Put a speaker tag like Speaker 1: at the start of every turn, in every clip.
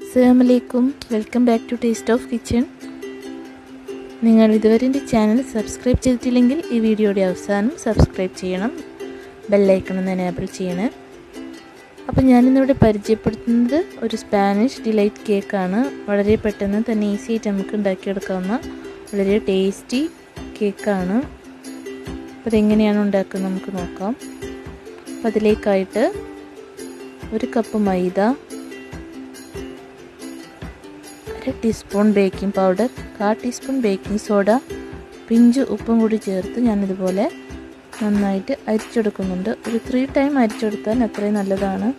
Speaker 1: അസ്സാമലൈക്കും welcome back to taste of kitchen നിങ്ങൾ ഇതുവരെ എൻ്റെ ചാനൽ സബ്സ്ക്രൈബ് ചെയ്തിട്ടില്ലെങ്കിൽ ഈ വീഡിയോയുടെ അവസാനം സബ്സ്ക്രൈബ് ചെയ്യണം ബെല്ലൈക്കണം എനേബിൾ ചെയ്യണേ അപ്പോൾ ഞാനിന്നിവിടെ പരിചയപ്പെടുത്തുന്നത് ഒരു സ്പാനിഷ് ഡിലൈറ്റ് കേക്കാണ് വളരെ പെട്ടെന്ന് തന്നെ ഈസി ആയിട്ട് നമുക്ക് ഉണ്ടാക്കിയെടുക്കാവുന്ന വളരെ ടേസ്റ്റി കേക്കാണ് അപ്പോൾ അതെങ്ങനെയാണ് ഉണ്ടാക്കുന്നത് നമുക്ക് നോക്കാം അപ്പോൾ അതിലേക്കായിട്ട് ഒരു കപ്പ് മൈദ അര ടീസ്പൂൺ ബേക്കിംഗ് പൗഡർ കാ ടീസ്പൂൺ ബേക്കിംഗ് സോഡ പിഞ്ച് ഉപ്പും കൂടി ചേർത്ത് ഞാനിതുപോലെ നന്നായിട്ട് അരിച്ചെടുക്കുന്നുണ്ട് ഒരു ത്രീ ടൈം അരിച്ചെടുത്താൽ അത്രയും നല്ലതാണ്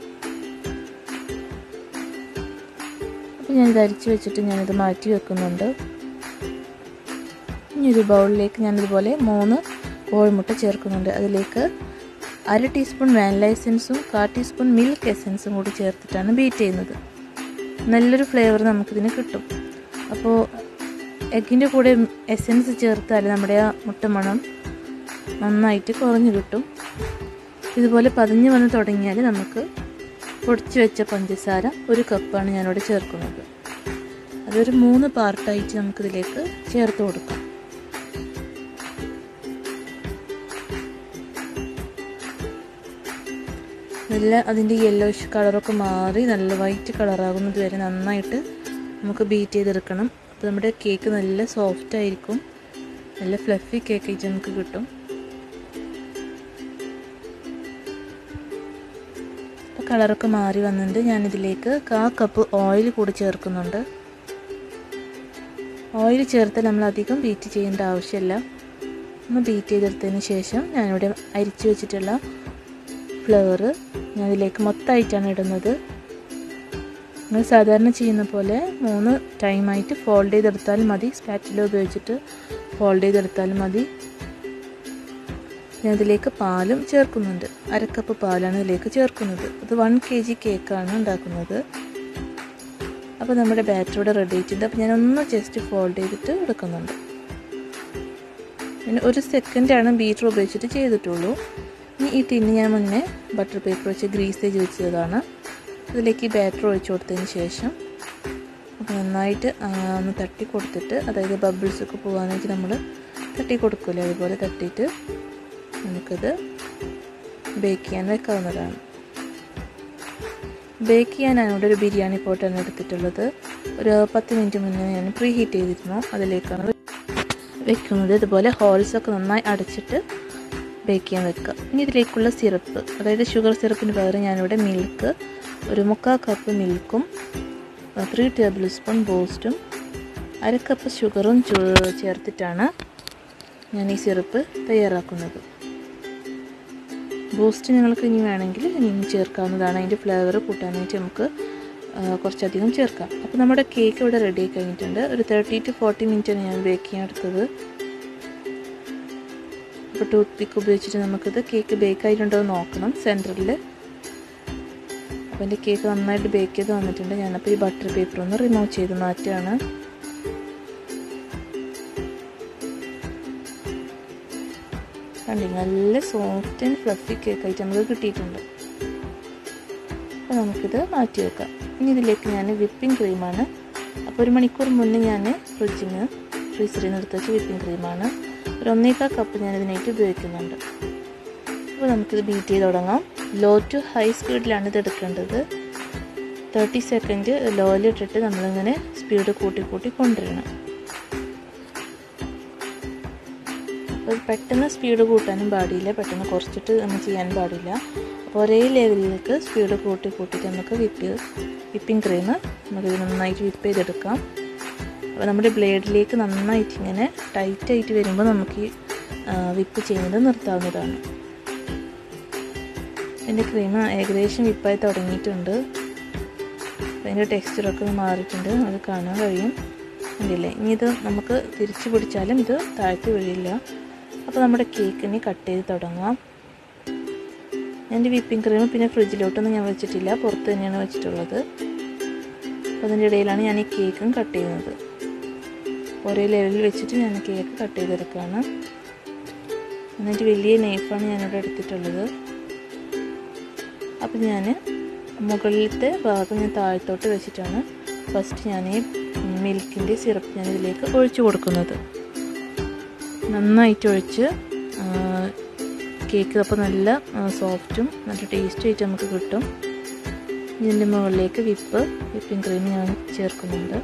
Speaker 1: അപ്പോൾ ഞാനിത് അരിച്ച് വെച്ചിട്ട് ഞാനിത് മാറ്റി വെക്കുന്നുണ്ട് ഇനി ഒരു ബൗളിലേക്ക് ഞാനിതുപോലെ മൂന്ന് കോഴിമുട്ട ചേർക്കുന്നുണ്ട് അതിലേക്ക് അര ടീസ്പൂൺ വാനില എസൻസും കാ ടീസ്പൂൺ മിൽക്ക് എസൻസും കൂടി ചേർത്തിട്ടാണ് ബീറ്റ് ചെയ്യുന്നത് നല്ലൊരു ഫ്ലേവർ നമുക്കിതിന് കിട്ടും അപ്പോൾ എഗ്ഗിൻ്റെ കൂടെ എസൻസ് ചേർത്താൽ നമ്മുടെ ആ മുട്ടമണം നന്നായിട്ട് കുറഞ്ഞു കിട്ടും ഇതുപോലെ പതിഞ്ഞ് വന്ന് തുടങ്ങിയാൽ നമുക്ക് പൊടിച്ച് വെച്ച പഞ്ചസാര ഒരു കപ്പാണ് ഞാനിവിടെ ചേർക്കുന്നത് അതൊരു മൂന്ന് പാർട്ടായിട്ട് നമുക്കിതിലേക്ക് ചേർത്ത് കൊടുക്കാം നല്ല അതിൻ്റെ യെല്ലോഷ് കളറൊക്കെ മാറി നല്ല വൈറ്റ് കളറാകുന്നത് വരെ നന്നായിട്ട് നമുക്ക് ബീറ്റ് ചെയ്തെടുക്കണം അപ്പോൾ നമ്മുടെ കേക്ക് നല്ല സോഫ്റ്റ് ആയിരിക്കും നല്ല ഫ്ലഫി കേക്ക് ആയിട്ട് നമുക്ക് കിട്ടും അപ്പോൾ കളറൊക്കെ മാറി വന്നിട്ടുണ്ട് ഞാനിതിലേക്ക് കാ കപ്പ് ഓയിൽ കൂടി ചേർക്കുന്നുണ്ട് ഓയിൽ ചേർത്താൽ നമ്മൾ അധികം ബീറ്റ് ചെയ്യേണ്ട ആവശ്യമില്ല ഒന്ന് ബീറ്റ് ചെയ്തെടുത്തതിന് ശേഷം ഞാനിവിടെ അരിച്ചു വെച്ചിട്ടുള്ള ഫ്ലവർ ഞാൻ ഇതിലേക്ക് മൊത്തമായിട്ടാണ് ഇടുന്നത് നിങ്ങൾ സാധാരണ ചെയ്യുന്ന പോലെ മൂന്ന് ടൈമായിട്ട് ഫോൾഡ് ചെയ്തെടുത്താൽ മതി സ്പാറ്റില ഉപയോഗിച്ചിട്ട് ഫോൾഡ് ചെയ്തെടുത്താൽ മതി ഞാൻ ഇതിലേക്ക് പാലും ചേർക്കുന്നുണ്ട് അരക്കപ്പ് പാലാണ് ഇതിലേക്ക് ചേർക്കുന്നത് അത് വൺ കെ ജി കേക്കാണ് ഉണ്ടാക്കുന്നത് അപ്പോൾ നമ്മുടെ ബാറ്റർ ഇവിടെ റെഡി ആയിട്ടുണ്ട് അപ്പോൾ ഞാനൊന്ന് ജസ്റ്റ് ഫോൾഡ് ചെയ്തിട്ട് എടുക്കുന്നുണ്ട് പിന്നെ ഒരു സെക്കൻഡാണ് ബീറ്റർ ഉപയോഗിച്ചിട്ട് ചെയ്തിട്ടുള്ളൂ ഇനി ഈ ടിന്ന് ഞാൻ മുന്നേ ബട്ടർ പേപ്പർ വെച്ച് ഗ്രീസ് ചെയ്ത് വെച്ചതാണ് അതിലേക്ക് ഈ ബാറ്റർ ഒഴിച്ചു കൊടുത്തതിന് ശേഷം നന്നായിട്ട് ഒന്ന് തട്ടി കൊടുത്തിട്ട് അതായത് ബബിൾസ് ഒക്കെ പോകാനായിട്ട് നമ്മൾ തട്ടി കൊടുക്കില്ല അതുപോലെ തട്ടിയിട്ട് നമുക്കിത് ബേക്ക് ചെയ്യാൻ വെക്കാവുന്നതാണ് ബേക്ക് ചെയ്യാനാണ് ഇവിടെ ഒരു ബിരിയാണി പോട്ടാണ് എടുത്തിട്ടുള്ളത് ഒരു പത്ത് മിനിറ്റ് മുന്നേ ഞാൻ പ്രീ ഹീറ്റ് ചെയ്തിരുന്നു അതിലേക്കാണ് വെക്കുന്നത് ഇതുപോലെ ഹോൾസൊക്കെ നന്നായി അടച്ചിട്ട് ബേക്ക് ചെയ്യാൻ വെക്കുക ഇനി ഇതിലേക്കുള്ള സിറപ്പ് അതായത് ഷുഗർ സിറപ്പിന് പകരം ഞാനിവിടെ മിൽക്ക് ഒരു മുക്കാൽ കപ്പ് മിൽക്കും ത്രീ ടേബിൾ സ്പൂൺ ബൂസ്റ്റും അര കപ്പ് ഷുഗറും ചേർത്തിട്ടാണ് ഞാൻ ഈ സിറപ്പ് തയ്യാറാക്കുന്നത് ബൂസ്റ്റ് നിങ്ങൾക്ക് ഇനി വേണമെങ്കിൽ ഇനി ചേർക്കാവുന്നതാണ് അതിൻ്റെ ഫ്ലേവർ കൂട്ടാനായിട്ട് നമുക്ക് കുറച്ചധികം ചേർക്കാം അപ്പോൾ നമ്മുടെ കേക്ക് ഇവിടെ റെഡി ആയി കഴിഞ്ഞിട്ടുണ്ട് ഒരു തേർട്ടി ടു ഫോർട്ടി മിനിറ്റാണ് ഞാൻ ബേക്ക് ചെയ്യാൻ എടുത്തത് അപ്പോൾ ടൂത്ത് പിക്ക് ഉപയോഗിച്ചിട്ട് നമുക്കിത് കേക്ക് ബേക്ക് ആയിട്ടുണ്ടോ എന്ന് നോക്കണം സെൻറ്ററിൽ അപ്പോൾ എൻ്റെ കേക്ക് നന്നായിട്ട് ബേക്ക് ചെയ്ത് വന്നിട്ടുണ്ട് ഞാനപ്പോൾ ഈ ബട്ടർ പേപ്പർ ഒന്ന് റിമൂവ് ചെയ്ത് മാറ്റുകയാണ് കണ്ടി നല്ല സോഫ്റ്റ് ആൻഡ് ഫ്ലഫി കേക്കായിട്ട് നമുക്ക് കിട്ടിയിട്ടുണ്ട് അപ്പോൾ നമുക്കിത് മാറ്റി വെക്കാം ഇനി ഇതിലേക്ക് ഞാൻ വിപ്പിംഗ് ക്രീമാണ് അപ്പോൾ ഒരു മണിക്കൂർ മുന്നേ ഞാൻ ഫ്രിഡ്ജിൽ നിന്ന് ഫ്രീസറിൽ നിന്ന് എടുത്ത് വെച്ച വിപ്പിംഗ് ക്രീമാണ് ഒരു ഒന്നേക്കാൽ കപ്പ് ഞാൻ ഇതിനായിട്ട് ഉപയോഗിക്കുന്നുണ്ട് അപ്പോൾ നമുക്കിത് ബീറ്റ് ചെയ്ത് തുടങ്ങാം ലോ ടു ഹൈ സ്പീഡിലാണ് ഇത് എടുക്കേണ്ടത് തേർട്ടി സെക്കൻഡ് ലോയിലിട്ടിട്ട് നമ്മളിങ്ങനെ സ്പീഡ് കൂട്ടി കൂട്ടി കൊണ്ടുവരണം അപ്പോൾ പെട്ടെന്ന് സ്പീഡ് കൂട്ടാനും പാടില്ല പെട്ടെന്ന് കുറച്ചിട്ട് നമ്മൾ ചെയ്യാൻ പാടില്ല അപ്പോൾ ഒരേ ലെവലിലേക്ക് സ്പീഡ് കൂട്ടി കൂട്ടിയിട്ട് നമുക്ക് വിപ്പ് വിപ്പിംഗ് ക്രീം നമുക്ക് നന്നായിട്ട് വിപ്പ് ചെയ്തെടുക്കാം അപ്പോൾ നമ്മുടെ ബ്ലേഡിലേക്ക് നന്നായിട്ട് ഇങ്ങനെ ടൈറ്റായിട്ട് വരുമ്പോൾ നമുക്ക് ഈ വിപ്പ് ചെയ്യുന്നത് നിർത്താവുന്നതാണ് എൻ്റെ ക്രീം ഏകദേശം വിപ്പായി തുടങ്ങിയിട്ടുണ്ട് അതിൻ്റെ ടെക്സ്ചറൊക്കെ മാറിയിട്ടുണ്ട് അത് കാണാൻ കഴിയും ഉണ്ടല്ലേ ഇനി ഇത് നമുക്ക് തിരിച്ചു പിടിച്ചാലും ഇത് താഴ്ത്തി വീഴില്ല അപ്പോൾ നമ്മുടെ കേക്കിന് കട്ട് ചെയ്ത് തുടങ്ങാം എൻ്റെ വിപ്പിംഗ് ക്രീം പിന്നെ ഫ്രിഡ്ജിലോട്ടൊന്നും ഞാൻ വെച്ചിട്ടില്ല പുറത്ത് തന്നെയാണ് വെച്ചിട്ടുള്ളത് അപ്പോൾ അതിൻ്റെ ഇടയിലാണ് ഞാൻ ഈ കേക്കും കട്ട് ചെയ്യുന്നത് ഒരേ ലെവലിൽ വെച്ചിട്ട് ഞാൻ കേക്ക് കട്ട് ചെയ്തെടുക്കുകയാണ് എന്നിട്ട് വലിയ നൈഫാണ് ഞാനിവിടെ എടുത്തിട്ടുള്ളത് അപ്പോൾ ഞാൻ മുകളിലത്തെ ഭാഗം ഞാൻ താഴത്തോട്ട് വെച്ചിട്ടാണ് ഫസ്റ്റ് ഞാൻ ഈ മിൽക്കിൻ്റെ സിറപ്പ് ഞാൻ ഇതിലേക്ക് ഒഴിച്ചു കൊടുക്കുന്നത് നന്നായിട്ട് ഒഴിച്ച് കേക്ക് അപ്പോൾ നല്ല സോഫ്റ്റും നല്ല ടേസ്റ്റും ആയിട്ട് നമുക്ക് കിട്ടും ഇതിൻ്റെ മുകളിലേക്ക് വിപ്പ് വിപ്പിംഗ് ക്രീം ഞാൻ ചേർക്കുന്നുണ്ട്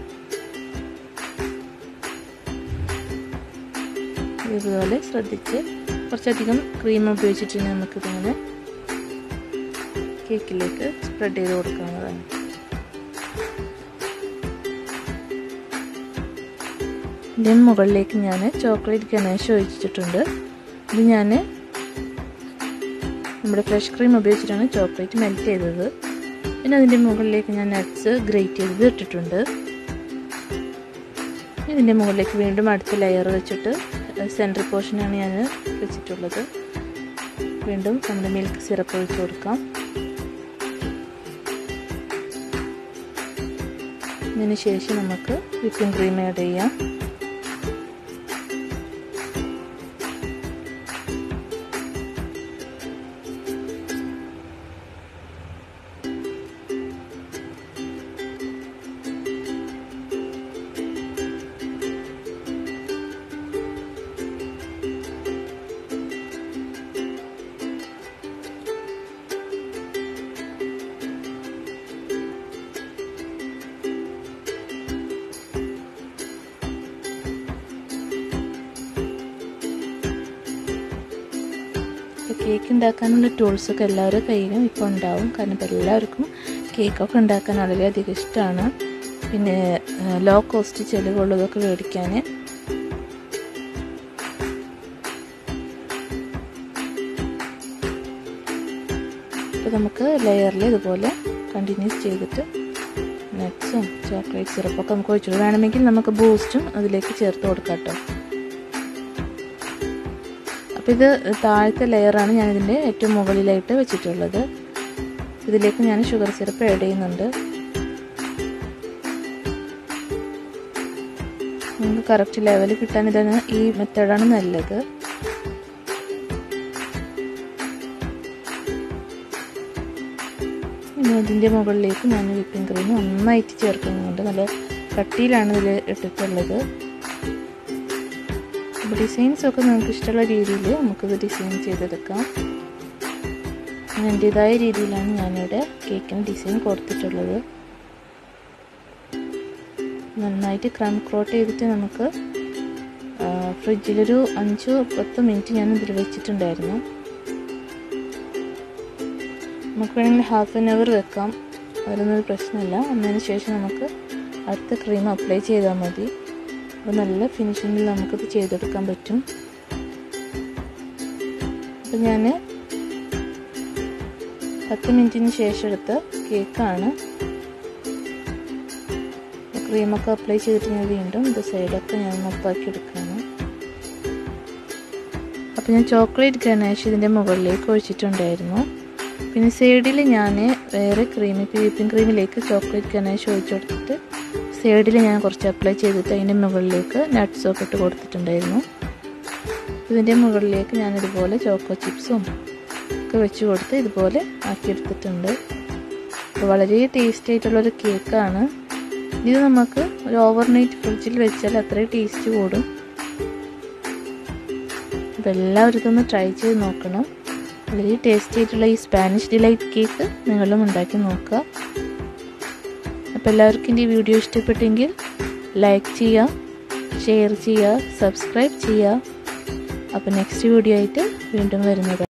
Speaker 1: ഇതുപോലെ ശ്രദ്ധിച്ച് കുറച്ചധികം ക്രീം ഉപയോഗിച്ചിട്ട് നമുക്കിതിങ്ങനെ കേക്കിലേക്ക് സ്പ്രെഡ് ചെയ്ത് കൊടുക്കാവുന്നതാണ് ഇതിന് മുകളിലേക്ക് ഞാൻ ചോക്ലേറ്റ് ഗണേഷ് ഒഴിച്ചിട്ടുണ്ട് ഇത് ഞാൻ നമ്മുടെ ഫ്രഷ് ക്രീം ഉപയോഗിച്ചിട്ടാണ് ചോക്ലേറ്റ് മെൽറ്റ് ചെയ്തത് പിന്നെ അതിൻ്റെ മുകളിലേക്ക് ഞാൻ നട്ട്സ് ഗ്രേറ്റ് ചെയ്തത് ഇട്ടിട്ടുണ്ട് ഇതിൻ്റെ മുകളിലേക്ക് വീണ്ടും അടുത്ത ലെയർ വെച്ചിട്ട് സെൻട്രൽ പോർഷനാണ് ഞാൻ വെച്ചിട്ടുള്ളത് വീണ്ടും നമ്മുടെ മിൽക്ക് സിറപ്പ് ഒഴിച്ച് കൊടുക്കാം ഇതിന് ശേഷം നമുക്ക് വിപ്പിംഗ് ക്രീം ആഡ് ചെയ്യാം കേക്ക് ഉണ്ടാക്കാനുള്ള ടൂൾസൊക്കെ എല്ലാവരുടെ കയ്യിലും ഇപ്പോൾ ഉണ്ടാവും കാരണം ഇപ്പോൾ എല്ലാവർക്കും കേക്കൊക്കെ ഉണ്ടാക്കാൻ വളരെയധികം ഇഷ്ടമാണ് പിന്നെ ലോ കോസ്റ്റ് ചിലവുള്ളതൊക്കെ മേടിക്കാൻ അപ്പോൾ നമുക്ക് ലെയറിൽ ഇതുപോലെ കണ്ടിന്യൂസ് ചെയ്തിട്ട് നട്ട്സും ചോക്ലേറ്റ് സിറപ്പൊക്കെ നമുക്ക് ഒഴിച്ചു വേണമെങ്കിൽ നമുക്ക് ബൂസ്റ്റും അതിലേക്ക് ചേർത്ത് കൊടുക്കാം കേട്ടോ അപ്പോൾ ഇത് താഴത്തെ ലെയറാണ് ഞാനിതിൻ്റെ ഏറ്റവും മുകളിലായിട്ട് വെച്ചിട്ടുള്ളത് ഇതിലേക്ക് ഞാൻ ഷുഗർ സിറപ്പ് ആഡ് ചെയ്യുന്നുണ്ട് നമുക്ക് കറക്റ്റ് ലെവൽ കിട്ടാൻ ഇതാണ് ഈ മെത്തേഡാണ് നല്ലത് ഇനി ഇതിൻ്റെ മുകളിലേക്ക് ഞാൻ വിപ്പിംഗ് ക്രീം നന്നായിട്ട് ചേർക്കുന്നുണ്ട് നല്ല കട്ടിയിലാണ് ഇതിൽ ഇട്ടിട്ടുള്ളത് അപ്പോൾ ഡിസൈൻസ് ഒക്കെ നമുക്ക് ഇഷ്ടമുള്ള രീതിയിൽ നമുക്കിത് ഡിസൈൻ ചെയ്തെടുക്കാം എൻ്റെതായ രീതിയിലാണ് ഞാനിവിടെ കേക്കിന് ഡിസൈൻ കൊടുത്തിട്ടുള്ളത് നന്നായിട്ട് ക്രം ക്രോട്ട് ചെയ്തിട്ട് നമുക്ക് ഫ്രിഡ്ജിലൊരു അഞ്ചോ പത്തോ മിനിറ്റ് ഞാൻ ഇതിൽ വെച്ചിട്ടുണ്ടായിരുന്നു നമുക്ക് വേണമെങ്കിൽ ഹാഫ് ആൻ അവർ വെക്കാം അതിലൊന്നും പ്രശ്നമില്ല എന്നതിന് ശേഷം നമുക്ക് അടുത്ത ക്രീം അപ്ലൈ ചെയ്താൽ മതി അപ്പോൾ നല്ല ഫിനിഷിങ്ങിൽ നമുക്കിത് ചെയ്തെടുക്കാൻ പറ്റും അപ്പം ഞാൻ പത്ത് മിനിറ്റിന് ശേഷം എടുത്ത കേക്കാണ് ക്രീമൊക്കെ അപ്ലൈ ചെയ്തിട്ട് ഞാൻ വീണ്ടും ഇത് സൈഡൊക്കെ ഞാൻ മൊത്തമാക്കി എടുക്കുകയാണ് അപ്പോൾ ഞാൻ ചോക്ലേറ്റ് ഗണേഷ് ഇതിൻ്റെ മുകളിലേക്ക് ഒഴിച്ചിട്ടുണ്ടായിരുന്നു പിന്നെ സൈഡിൽ ഞാൻ വേറെ ക്രീം ഇപ്പോൾ വിപ്പിംഗ് ക്രീമിലേക്ക് ചോക്ലേറ്റ് ഗണേഷ് ഒഴിച്ചു കൊടുത്തിട്ട് സൈഡിൽ ഞാൻ കുറച്ച് അപ്ലൈ ചെയ്തിട്ട് അതിൻ്റെ മുകളിലേക്ക് നട്ട്സൊക്കെ ഇട്ട് കൊടുത്തിട്ടുണ്ടായിരുന്നു ഇതിൻ്റെ മുകളിലേക്ക് ഞാൻ ഇതുപോലെ ചോക്കോ ചിപ്സും ഒക്കെ വെച്ച് കൊടുത്ത് ഇതുപോലെ ആക്കിയെടുത്തിട്ടുണ്ട് അപ്പോൾ വളരെ ടേസ്റ്റി ആയിട്ടുള്ളൊരു കേക്കാണ് ഇത് നമുക്ക് ഒരു ഓവർനൈറ്റ് ഫ്രിഡ്ജിൽ വെച്ചാൽ അത്രയും ടേസ്റ്റ് കൂടും അപ്പോൾ എല്ലാവരും ഇതൊന്ന് ട്രൈ ചെയ്ത് നോക്കണം വളരെ ടേസ്റ്റി ആയിട്ടുള്ള ഈ സ്പാനിഷ് ഡിലൈറ്റ് കേക്ക് നിങ്ങളും ഉണ്ടാക്കി നോക്കുക അപ്പോൾ എല്ലാവർക്കും ഈ വീഡിയോ ഇഷ്ടപ്പെട്ടെങ്കിൽ ലൈക്ക് ചെയ്യുക ഷെയർ ചെയ്യുക സബ്സ്ക്രൈബ് ചെയ്യുക അപ്പോൾ നെക്സ്റ്റ് വീഡിയോ ആയിട്ട് വീണ്ടും വരുന്നത്